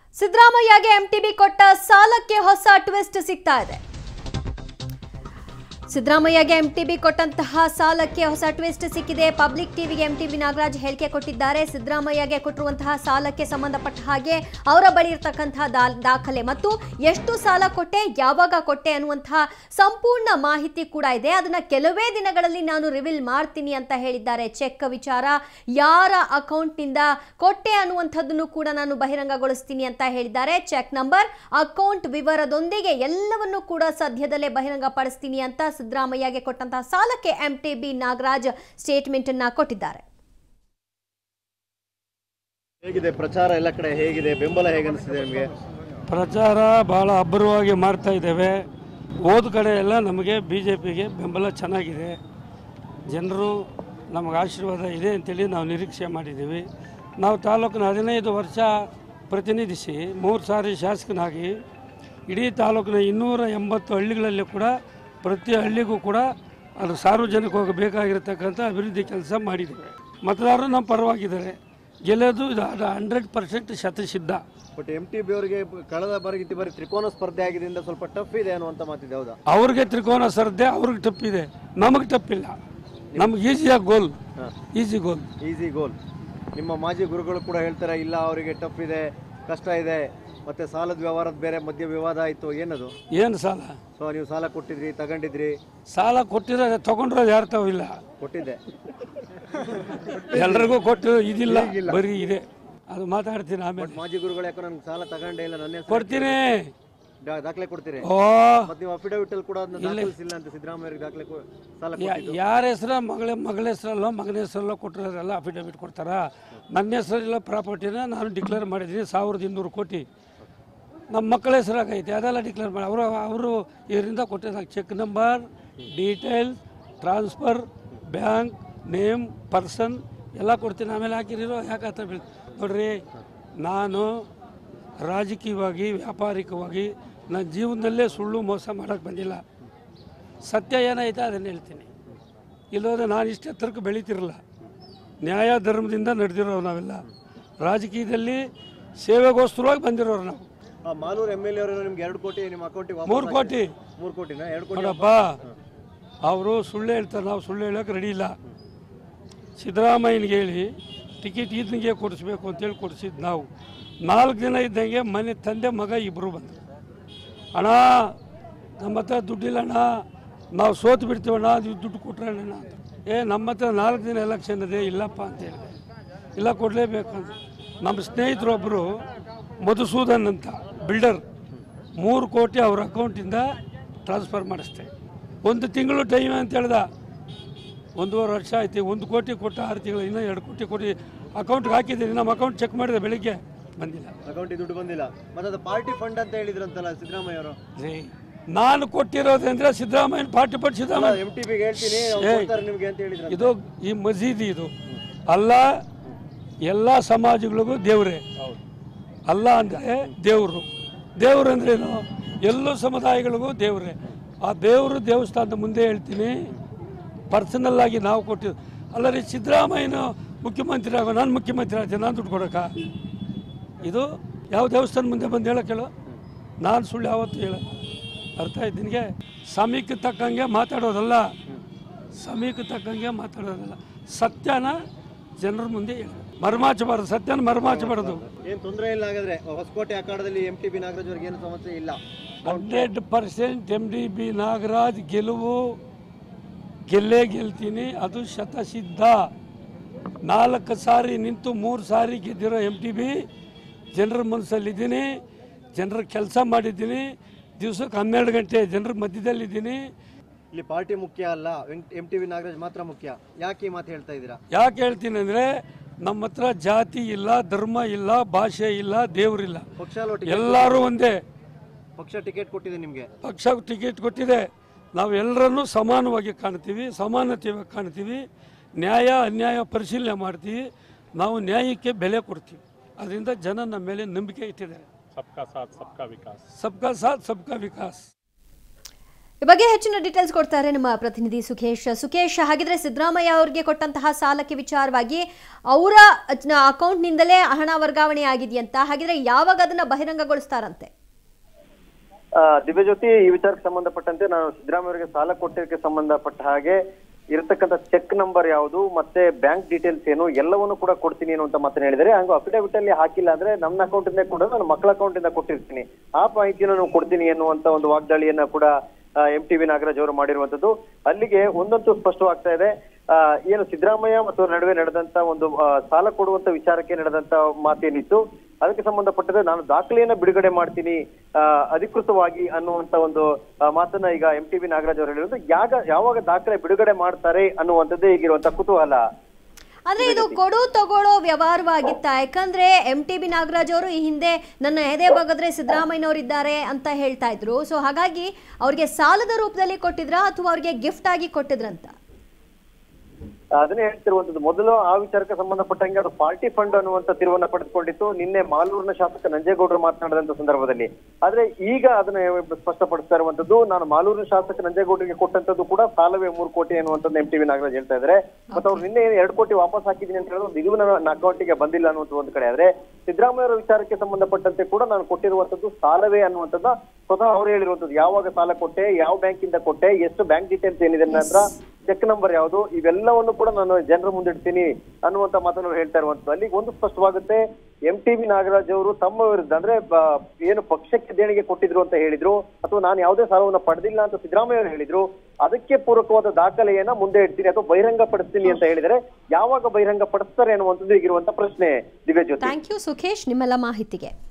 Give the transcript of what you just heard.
ಸಿದ್ದರಾಮಯ್ಯಗೆ MTB ಕೊಟ್ಟ ಸಾಲಕ್ಕೆ ಹೊಸ ಟ್ವಿಸ್ಟ್ ಸಿಗ್ತಾ ಇದೆ ಸಿದ್ದರಾಮಯ್ಯಗೆ ಎಂಟಿಬಿ ಕೊಟ್ಟಂತಹ ಸಾಲಕ್ಕೆ ಹೊಸ ಟ್ವಿಸ್ಟ್ ಸಿಕ್ಕಿದೆ ಪಬ್ಲಿಕ್ ಟಿವಿಗೆ ಎಂಟಿಬಿ ನಾಗರಾಜ್ ಹೇಳಿಕೆ ಕೊಟ್ಟಿದ್ದಾರೆ ಸಿದ್ದರಾಮಯ್ಯಗೆ ಕೊಟ್ಟಿರುವಂತಹ ಸಾಲಕ್ಕೆ ಸಂಬಂಧಪಟ್ಟ ಹಾಗೆ ಅವರ ಬಳಿ ಇರತಕ್ಕಂತಹ ದಾ- ದಾಖಲೆ ಮತ್ತು ಎಷ್ಟು ಸಾಲ ಕೊಟ್ಟೆ ಯಾವಾಗ ಕೊಟ್ಟೆ ಅನ್ನುವಂತಹ ಸಂಪೂರ್ಣ ಮಾಹಿತಿ ಕೂಡ ಇದೆ ಅದನ್ನ ಕೆಲವೇ ದಿನಗಳಲ್ಲಿ ನಾನು ರಿವೀಲ್ ಮಾಡ್ತೀನಿ ಅಂತ ಹೇಳಿದ್ದಾರೆ ಚೆಕ್ ವಿಚಾರ ಯಾರ ಅಕೌಂಟ್ನಿಂದ ಕೊಟ್ಟೆ ಅನ್ನುವಂಥದ್ದನ್ನು ಕೂಡ ನಾನು ಬಹಿರಂಗಗೊಳಿಸ್ತೀನಿ ಅಂತ ಹೇಳಿದ್ದಾರೆ ಚೆಕ್ ನಂಬರ್ ಅಕೌಂಟ್ ವಿವರದೊಂದಿಗೆ ಎಲ್ಲವನ್ನೂ ಕೂಡ ಸದ್ಯದಲ್ಲೇ ಬಹಿರಂಗ ಪಡಿಸ್ತೀನಿ ಅಂತ ಸಿದ್ದರಾಮಯ್ಯಗೆ ಕೊಟ್ಟಂತಹ ಸಾಲಕ್ಕೆ M T B Nagaraj statement ಅನ್ನ ಕೊಟ್ಟಿದ್ದಾರೆ ಹೇಗಿದೆ ಪ್ರಚಾರ ಎಲ್ಲ ಕಡೆ ಹೇಗಿದೆ ಬೆಂಬಲ ಹೇಗೆ ಅನಿಸ್ತಿದೆ ನಿಮಗೆ ಪ್ರಚಾರ ಭಾಳ ಅಬ್ಬರವಾಗಿ ಮಾಡ್ತಾ ಇದ್ದೇವೆ ಹೋದ ಕಡೆ ಎಲ್ಲ ನಮಗೆ ಬಿ ಜೆ ಪಿಗೆ ಬೆಂಬಲ ಚೆನ್ನಾಗಿದೆ ಜನರು ನಮಗೆ ಆಶೀರ್ವಾದ ಇದೆ ಅಂತೇಳಿ ನಾವು ನಿರೀಕ್ಷೆ ಮಾಡಿದ್ದೀವಿ ನಾವು ತಾಲೂಕಿನ ಹದಿನೈದು ವರ್ಷ ಪ್ರತಿನಿಧಿಸಿ ಮೂರು ಸಾರಿ ಶಾಸಕನಾಗಿ ಇಡೀ ತಾಲೂಕಿನ ಇನ್ನೂರ ಎಂಬತ್ತು ಹಳ್ಳಿಗಳಲ್ಲಿ ಕೂಡ ಪ್ರತಿ ಹಳ್ಳಿಗೂ ಕೂಡ ಅದು ಸಾರ್ವಜನಿಕವಾಗಿ ಬೇಕಾಗಿರತಕ್ಕಂಥ ಅಭಿವೃದ್ಧಿ ಕೆಲಸ ಮಾಡಿದ್ದೇವೆ ಮತದಾರರು ನಮ್ಮ ಪರವಾಗಿದ್ದಾರೆ ಗೆಲ್ಲೋದು ಇದು ಹಂಡ್ರೆಡ್ ಪರ್ಸೆಂಟ್ ಶತಸಿದ್ಧ ಬಟ್ ಎಂ ಟಿ ಬಿ ಅವರಿಗೆ ಕಳೆದ ಬಾರಿಗೆ ಬಾರಿ ತ್ರಿಕೋನ ಸ್ಪರ್ಧೆ ಆಗಿದ್ದರಿಂದ ಸ್ವಲ್ಪ ಟಫ್ ಇದೆ ಅನ್ನುವಂತ ಮಾತಿದೆ ಹೌದಾ ಅವ್ರಿಗೆ ತ್ರಿಕೋನ ಸ್ಪರ್ಧೆ ಅವ್ರಿಗೆ ತಪ್ಪಿದೆ ನಮಗೆ ತಪ್ಪಿಲ್ಲ ನಮ್ಗೆ ಈಸಿಯಾಗಿ ಗೋಲ್ ಈಸಿ ಗೋಲ್ ಈಸಿ ಗೋಲ್ ನಿಮ್ಮ ಮಾಜಿ ಗುರುಗಳು ಕೂಡ ಹೇಳ್ತಾರೆ ಇಲ್ಲ ಅವರಿಗೆ ಟಫ್ ಇದೆ ಕಷ್ಟ ಇದೆ ಮತ್ತೆ ಸಾಲದ ವ್ಯವಹಾರದ ಬೇರೆ ಮಧ್ಯ ವಿವಾದ ಆಯಿತು ಏನದು ಏನು ಸಾಲ ಸೊ ನೀವು ಸಾಲ ಕೊಟ್ಟಿದ್ರಿ ತಗೊಂಡಿದ್ರಿ ಸಾಲ ಕೊಟ್ಟಿರೋದು ತಗೊಂಡ್ರೋದು ಯಾರು ತಾವು ಇಲ್ಲ ಕೊಟ್ಟಿದ್ದೆ ಎಲ್ರಿಗೂ ಕೊಟ್ಟಿರೋ ಇದಿಲ್ಲ ಬರೀ ಇದೆ ಅದು ಮಾತಾಡ್ತೀನಿ ಆಮೇಲೆ ಮಾಜಿ ಗುರುಗಳು ಯಾಕೋ ನನ್ಗೆ ಸಾಲ ತಗೊಂಡೇ ಇಲ್ಲ ನನ್ನ ಹೆಸರು ಕೊಡ್ತೀನಿ ದಾ- ದಾಖಲೆ ಕೊಡ್ತೀರಿ ಓ ಮತ್ತೆ ನೀವು ಅಫಿಡವಿಟ್ ಅಲ್ಲಿ ಕೂಡ ಅದನ್ನ ದಾಖಲಿಸಿಲ್ಲ ಅಂತ ಸಿದ್ದರಾಮಯ್ಯ ದಾಖಲೆ ಕೊ- ಸಾಲ ಯಾ- ಯಾರ ಹೆಸರ ಮಗಳ ಮಗಳ ಹೆಸರಲ್ಲೋ ಮಗನ ಹೆಸರಲ್ಲೋ ಕೊಟ್ಟಿರೋರೆಲ್ಲ ಅಫಿಡವಿಟ್ ಕೊಡ್ತಾರ ನನ್ನ ಹೆಸರಲ್ಲ ಪ್ರಾಪರ್ಟಿನ ನಾನು ಡಿಕ್ಲೇರ್ ಮಾಡಿದ್ದೀನಿ ಸಾವಿರದ ಇನ್ನೂರು ಕೋಟಿ ನಮ್ಮ ಮಕ್ಕಳ ಹೆಸರಾಗೈತೆ ಅದೆಲ್ಲ ಡಿಕ್ಲೇರ್ ಮಾಡಿ ಅವರು ಅವರು ಇದರಿಂದ ಕೊಟ್ಟಿದ್ದಾಗ cheque number details transfer bank name person ಎಲ್ಲ ಕೊಡ್ತೀನಿ ಆಮೇಲೆ ಹಾಕಿರೋ ಯಾಕೆ ಹತ್ರ ಬೀಳ್ ನೋಡ್ರಿ ನಾನು ರಾಜಕೀಯವಾಗಿ ವ್ಯಾಪಾರಿಕವಾಗಿ ನನ್ನ ಜೀವನದಲ್ಲೇ ಸುಳ್ಳು ಮೋಸ ಮಾಡೋಕ್ಕೆ ಬಂದಿಲ್ಲ ಸತ್ಯ ಏನೈತೆ ಅದನ್ನು ಹೇಳ್ತೀನಿ ಇಲ್ಲೋದ್ರೆ ನಾನು ಇಷ್ಟು ಎತ್ತರಕ್ಕೆ ಬೆಳೀತಿರಲ್ಲ ನ್ಯಾಯ ಧರ್ಮದಿಂದ ನಡೆದಿರೋ ನಾವೆಲ್ಲ ರಾಜಕೀಯದಲ್ಲಿ ಸೇವೆಗೋಸ್ಕರವಾಗಿ ಬಂದಿರೋರು ನಾವು ಆ ಮಾಲೂರು ಎಮ್ ಎಲ್ ಎ ಅವರು ನಿಮ್ಗೆ ಎರಡು ಕೋಟಿ ನಿಮ್ಮ ಅಕೌಂಟಿಗೆ ಮೂರು ಕೋಟಿ ಮೂರು ಕೋಟಿನ ಎರಡು ಕೋಟಿ ನೋಡಪ್ಪ ಅವರು ಸುಳ್ಳು ಹೇಳ್ತಾರೆ ನಾವು ಸುಳ್ಳು ಹೇಳೋಕೆ ರೆಡಿ ಇಲ್ಲ ಸಿದ್ದರಾಮಯ್ಯನಿಗೆ ಹೇಳಿ ಟಿಕೆಟ್ ಈತನಿಗೆ ಕೊಡಿಸ್ಬೇಕು ಅಂತೇಳಿ ಕೊಡಿಸಿದ್ದು ನಾವು ನಾಲ್ಕು ದಿನ ಇದ್ದಂಗೆ ಮನೆ ತಂದೆ ಮಗ ಇಬ್ಬರು ಬಂದರು ಅಣ್ಣ ನಮ್ಮ ಹತ್ರ ದುಡ್ಡಿಲ್ಲ ಅಣ್ಣ ನಾವು ಸೋತು ಬಿಡ್ತೀವಣ್ಣ ನೀವು ದುಡ್ಡು ಕೊಟ್ರೆ ಅಣ್ಣ ಅಂತ ಏ ನಮ್ಮ ಹತ್ರ ನಾಲ್ಕು ದಿನ ಎಲೆಕ್ಷನ್ ಇದೆ ಇಲ್ಲಪ್ಪ ಅಂತ ಹೇಳಿದೆ ಇಲ್ಲ ಕೊಡಲೇಬೇಕಂತ ನಮ್ಮ ಸ್ನೇಹಿತರೊಬ್ಬರು ಮಧುಸೂದನ್ ಅಂತ ಬಿಲ್ಡರ್ ಮೂರು ಕೋಟಿ ಅವ್ರ ಅಕೌಂಟಿಂದ ಟ್ರಾನ್ಸ್ಫರ್ ಮಾಡಿಸ್ತೆ ಒಂದು ತಿಂಗಳು ಟೈಮ್ ಅಂತ ಹೇಳ್ದ ಒಂದೂವರೆ ವರ್ಷ ಆಯ್ತು ಒಂದು ಕೋಟಿ ಕೊಟ್ಟು ಆರು ತಿಂಗಳು ಇನ್ನೂ ಎರಡು ಕೋಟಿ ಕೊಟ್ಟು ಅಕೌಂಟ್ಗೆ ಹಾಕಿದ್ದೀನಿ ನಮ್ಮ ಅಕೌಂಟ್ ಚೆಕ್ ಮಾಡಿದೆ ಬೆಳಿಗ್ಗೆ ಬಂದಿಲ್ಲ ಅಕೌಂಟಿಗೆ ದುಡ್ಡು ಬಂದಿಲ್ಲ ಮತ್ತೆ ಅದು ಪಾರ್ಟಿ ಫಂಡ್ ಅಂತ ಹೇಳಿದ್ರಂತಲ್ಲ ಸಿದ್ದರಾಮಯ್ಯ ಅವರು ರೀ ನಾನು ಕೊಟ್ಟಿರೋದಂದ್ರೆ ಸಿದ್ದರಾಮಯ್ಯನ ಪಾರ್ಟಿ ಪಟ್ಟು ಸಿದ್ದರಾಮಯ್ಯ ಎಂ ಟಿ ಬಿಗೆ ಹೇಳ್ತೀನಿ ಅವ್ರು ಏಯ್. ಕೊಡ್ತಾರೆ ನಿಮ್ಗೆ ಅಂತ ಹೇಳಿದ್ರು ಇದು ಈ ಮಸೀದಿ ಇದು ಅಲ್ಲ ಎಲ್ಲ ಸಮಾಜಗಳಿಗೂ ದೇವರೇ ಅಲ್ಲ ಅಂದರೆ ದೇವರು ದೇವರು ಅಂದ್ರೇನು ಎಲ್ಲ ಸಮುದಾಯಗಳಿಗೂ ದೇವರೇ ಆ ದೇವರು ದೇವಸ್ಥಾನದ ಮುಂದೆ ಹೇಳ್ತೀನಿ ಪರ್ಸನಲ್ ಆಗಿ ನಾವು ಕೊಟ್ಟಿದ್ದು ಅಲ್ಲ ರೀ ಸಿದ್ದರಾಮಯ್ಯನ ಮುಖ್ಯಮಂತ್ರಿ ಆಗೋ ನಾನು ಮುಖ್ಯಮಂತ್ರಿ ಆಗ್ತೀನಿ ನಾನು ದುಡ್ಡು ಕೊಡೋಕ್ಕ ಇದು ಯಾವ ದೇವಸ್ಥಾನ ಮುಂದೆ ಬಂದು ಹೇಳಕ್ಕೆ ಹೇಳು ನಾನು ಸುಳ್ಳು ಯಾವತ್ತೂ ಹೇಳ ಅರ್ಥ ಆಯ್ತು ನಿನಗೆ ಸಮಯಕ್ಕೆ ತಕ್ಕಂಗೆ ಮಾತಾಡೋದಲ್ಲ ಸಮಯಕ್ಕೆ ತಕ್ಕಂಗೆ ಮಾತಾಡೋದಲ್ಲ ಸತ್ಯನ ಜನರ ಮುಂದೆ ಹೇಳು ಮರ್ಮಾಚಬಾರ್ದು ಸತ್ಯನ ಮರ್ಮಾಚಬಾರ್ದು ಏನ್ ತೊಂದರೆ ಇಲ್ಲ ಹಾಗಾದ್ರೆ ಹೊಸಕೋಟೆ ಅಖಾಡದಲ್ಲಿ ಎಂ ಟಿ ಬಿ ನಾಗರಾಜ್ ಅವ್ರಿಗೆ ಏನು ಸಮಸ್ಯೆ ಇಲ್ಲ hundred percent M D B Nagaraj ಗೆಲುವು ಗೆಲ್ಲೇ ಗೆಲ್ತೀನಿ ಅದು ಶತಸಿದ್ಧ ನಾಲ್ಕು ಸಾರಿ ನಿಂತು ಮೂರು ಸಾರಿ ಗೆದ್ದಿರೋ ಎಮ್ ಟಿ ಬಿ ಜನರ ಮನಸ್ಸಲ್ಲಿದ್ದೀನಿ ಜನರ ಕೆಲಸ ಮಾಡಿದ್ದೀನಿ ದಿವ್ಸಕ್ಕೆ ಹನ್ನೆರಡು ಗಂಟೆ ಜನರ ಮಧ್ಯದಲ್ಲಿದ್ದೀನಿ ಇಲ್ಲಿ ಪಾರ್ಟಿ ಮುಖ್ಯ ಅಲ್ಲ ಎಂ ಟಿ ಬಿ ನಾಗರಾಜ್ ಮಾತ್ರ ಮುಖ್ಯ ಯಾಕೆ ಈ ಮಾತು ಹೇಳ್ತಾ ಇದ್ದೀರಾ ಯಾಕೆ ಹೇಳ್ತೀನಿ ಅಂದರೆ ನಮ್ಮ ಹತ್ರ ಜಾತಿ ಇಲ್ಲ ಧರ್ಮ ಇಲ್ಲ ಭಾಷೆ ಇಲ್ಲ ದೇವರಿಲ್ಲ ಪಕ್ಷ ಅಲ್ವಾ ಟಿಕೆಟ್ ಎಲ್ಲರೂ ಒಂದೇ ಪಕ್ಷ ಟಿಕೆಟ್ ಕೊಟ್ಟಿದೆ ನಿಮ್ಗೆ ಪಕ್ಷ ಟಿಕೆಟ್ ಕೊಟ್ಟಿದೆ ನಾವು ಎಲ್ಲರನ್ನೂ ಸಮಾನವಾಗಿ ಕಾಣ್ತೀವಿ ಸಮಾನತೆಯಾಗಿ ಕಾಣ್ತೀವಿ ನ್ಯಾಯ ಅನ್ಯಾಯ ಪರಿಶೀಲನೆ ಮಾಡ್ತೀವಿ ನಾವು ನ್ಯಾಯಕ್ಕೆ ಬೆಲೆ ಕೊಡ್ತೀವಿ ಅದರಿಂದ ಜನ ನಮ್ಮ ಮೇಲೆ ನಂಬಿಕೆ ಇಟ್ಟಿದ್ದಾರೆ सबका साथ सबका विकास ಸಬ್ಕಾ ಸಾಥ್ ಸಬ್ಕಾ ವಿಕಾಸ್ ಈ ಬಗ್ಗೆ ಹೆಚ್ಚಿನ ಡೀಟೇಲ್ಸ್ ಕೊಡ್ತಾರೆ ನಮ್ಮ ಪ್ರತಿನಿಧಿ ಸುಖೇಶ್ ಸುಖೇಶ್ ಹಾಗಿದ್ರೆ ಸಿದ್ದರಾಮಯ್ಯ ಅವರಿಗೆ ಕೊಟ್ಟಂತಹ ಸಾಲಕ್ಕೆ ವಿಚಾರವಾಗಿ ಅವರ ಅಕೌಂಟ್ನಿಂದಲೇ ಹಣ ವರ್ಗಾವಣೆ ಆಗಿದೆಯಂತ ಹಾಗಿದ್ರೆ ಯಾವಾಗ ಅದನ್ನ ಬಹಿರಂಗಗೊಳಿಸ್ತಾರಂತೆ ಆ, ದಿವ್ಯಜ್ಯೋತಿ ಈ ವಿಚಾರಕ್ಕೆ ಸಂಬಂಧಪಟ್ಟಂತೆ ನಾನು ಸಿದ್ದರಾಮಯ್ಯ ಅವರಿಗೆ ಸಾಲ ಕೊಟ್ಟಿದ್ದಕ್ಕೆ ಸಂಬಂಧಪಟ್ಟ ಹಾಗೆ ಇರತಕ್ಕಂತ ಚೆಕ್ ನಂಬರ್ ಯಾವುದು ಮತ್ತೆ ಬ್ಯಾಂಕ್ ಡೀಟೇಲ್ಸ್ ಏನು ಎಲ್ಲವನ್ನು ಕೂಡ ಕೊಡ್ತೀನಿ ಅನ್ನುವಂತ ಮಾತನ್ನ ಹೇಳಿದರೆ ಹಂಗ ಅಫಿಡವಿಟ್ ಅಲ್ಲಿ ಹಾಕಿಲ್ಲ ಅಂದ್ರೆ ನನ್ನ ಅಕೌಂಟ್ ಇಂದ ಕೂಡ ನನ್ನ ಮಕ್ಕಳ ಅಕೌಂಟ್ ಇಂದ ಕೊಟ್ಟಿರ್ತೀನಿ ಆ ಮಾಹಿತಿಯನ್ನು ನಾನು ಕೊಡ್ತೀನಿ ಎನ್ನುವಂತ ಒಂದು ವಾಗ್ದಾಳಿಯನ್ನ ಕೂಡ ಎಂ ಟಿ ವಿ ನಾಗರಾಜ್ ಅವರು ಮಾಡಿರುವಂತದ್ದು ಅಲ್ಲಿಗೆ ಒಂದಂತೂ ಸ್ಪಷ್ಟವಾಗ್ತಾ ಇದೆ ಆ, ಏನು ಸಿದ್ದರಾಮಯ್ಯ ಮತ್ತು ಅವ್ರ ನಡುವೆ ನಡೆದಂತ ಒಂದು ಆ, ಸಾಲ ಕೊಡುವಂತ ವಿಚಾರಕ್ಕೆ ನಡೆದಂತ ಮಾತೇನಿತ್ತು ಅದಕ್ಕೆ ಸಂಬಂಧಪಟ್ಟಂತೆ ನಾನು ದಾಖಲೆಯನ್ನ ಬಿಡುಗಡೆ ಮಾಡ್ತೀನಿ ಆ, ಅಧಿಕೃತವಾಗಿ ಅನ್ನುವಂತ ಒಂದು ಆ, ಮಾತನ್ನ ಈಗ ಎಂ ಟಿ ಬಿ ನಾಗರಾಜ್ ಅವರು ಹೇಳಿರೋದು ಯಾಗ ಯಾವಾಗ ದಾಖಲೆ ಬಿಡುಗಡೆ ಮಾಡ್ತಾರೆ ಅನ್ನುವಂಥದ್ದೇ ಈಗಿರುವಂತ ಕುತೂಹಲ ಆದ್ರೆ ಇದು ಕೊಡು ತಗೊಳ್ಳೋ ವ್ಯವಹಾರವಾಗಿತ್ತ ಯಾಕಂದ್ರೆ ಎಂ ಟಿ ಬಿ ನಾಗರಾಜ್ ಅವರು ಈ ಹಿಂದೆ ನನ್ನ ಎದೆ ಬಗದ್ರೆ ಸಿದ್ದರಾಮಯ್ಯನವರು ಇದ್ದಾರೆ ಅಂತ ಹೇಳ್ತಾ ಇದ್ರು ಸೊ ಹಾಗಾಗಿ ಅವ್ರಿಗೆ ಸಾಲದ ರೂಪದಲ್ಲಿ ಕೊಟ್ಟಿದ್ರಾ ಅಥವಾ ಅವ್ರಿಗೆ ಗಿಫ್ಟ್ ಆಗಿ ಕೊಟ್ಟಿದ್ರಂತ ಅದನ್ನೇ ಹೇಳ್ತಿರುವಂತದ್ದು ಮೊದಲು ಆ ವಿಚಾರಕ್ಕೆ ಸಂಬಂಧಪಟ್ಟಂಗೆ ಅದು ಪಾರ್ಟಿ ಫಂಡ್ ಅನ್ನುವಂತ ತಿರುವನ್ನ ಪಡೆದುಕೊಂಡಿತ್ತು ನಿನ್ನೆ ಮಾಲೂರಿನ ಶಾಸಕ ನಂಜೇಗೌಡರು ಮಾತನಾಡಿದಂತ ಸಂದರ್ಭದಲ್ಲಿ ಆದ್ರೆ ಈಗ ಅದನ್ನ ಸ್ಪಷ್ಟಪಡಿಸ್ತಾ ಇರುವಂತದ್ದು ನಾನು ಮಾಲೂರಿನ ಶಾಸಕ ನಂಜೇಗೌಡರಿಗೆ ಕೊಟ್ಟಂತದ್ದು ಕೂಡ ಸಾಲವೇ ಮೂರು ಕೋಟಿ ಅನ್ನುವಂಥದ್ದು ಎಂ ಟಿ ವಿ ನಾಗರಾಜ್ ಹೇಳ್ತಾ ಇದ್ದಾರೆ ಮತ್ತೆ ಅವ್ರು ನಿನ್ನೆ ಎರಡು ಕೋಟಿ ವಾಪಸ್ ಹಾಕಿದ್ದೀನಿ ಅಂತ ಹೇಳಿದ್ರು ಇದು ನನ್ನ ಅಕೌಂಟಿಗೆ ಬಂದಿಲ್ಲ ಅನ್ನುವಂಥ ಒಂದು ಕಡೆ ಆದ್ರೆ ಸಿದ್ದರಾಮಯ್ಯ ಅವರ ವಿಚಾರಕ್ಕೆ ಸಂಬಂಧಪಟ್ಟಂತೆ ಕೂಡ ನಾನು ಕೊಟ್ಟಿರುವಂತದ್ದು ಸಾಲವೇ ಅನ್ನುವಂಥದ್ದು ಸ್ವತಃ ಅವ್ರು ಹೇಳಿರುವಂತದ್ದು ಯಾವಾಗ ಸಾಲ ಕೊಟ್ಟೆ ಯಾವ ಬ್ಯಾಂಕಿಂದ ಕೊಟ್ಟೆ ಎಷ್ಟು ಬ್ಯಾಂಕ್ ಡೀಟೇಲ್ಸ್ ಏನಿದೆ ನಂತರ ಚೆಕ್ ನಂಬರ್ ಯಾವುದು ಇವೆಲ್ಲವನ್ನು ಕೂಡ ನಾನು ಜನರ ಮುಂದಿಡ್ತೀನಿ ಅನ್ನುವಂತ ಮಾತನ್ನು ಹೇಳ್ತಾ ಇರುವಂತದ್ದು ಅಲ್ಲಿಗೆ ಒಂದು ಸ್ಪಷ್ಟವಾಗುತ್ತೆ ಎಂ ಟಿ ವಿ ನಾಗರಾಜ್ ಅವರು ತಮ್ಮ ವಿರುದ್ಧ ಅಂದ್ರೆ ಬ- ಏನು ಪಕ್ಷಕ್ಕೆ ದೇಣಿಗೆ ಕೊಟ್ಟಿದ್ರು ಅಂತ ಹೇಳಿದ್ರು ಅಥವಾ ನಾನು ಯಾವುದೇ ಸಾಲವನ್ನು ಪಡೆದಿಲ್ಲ ಅಂತ ಸಿದ್ದರಾಮಯ್ಯ ಅವರು ಹೇಳಿದ್ರು ಅದಕ್ಕೆ ಪೂರಕವಾದ ದಾಖಲೆಯನ್ನ ಮುಂದೆ ಇಡ್ತೀನಿ ಅಥವಾ ಬಹಿರಂಗ ಪಡಿಸ್ತೀನಿ ಅಂತ ಹೇಳಿದರೆ ಯಾವಾಗ ಬಹಿರಂಗ ಪಡಿಸ್ತಾರೆ ಅನ್ನುವಂಥದ್ದು ಈಗಿರುವಂತ ಪ್ರಶ್ನೆ ದಿವ್ಯಜ್ಯೋತಿ ಥ್ಯಾಂಕ್ ಯು ಸುಖೇಶ್ ನಿಮ್ಮೆಲ್ಲ ಮಾಹಿತಿಗೆ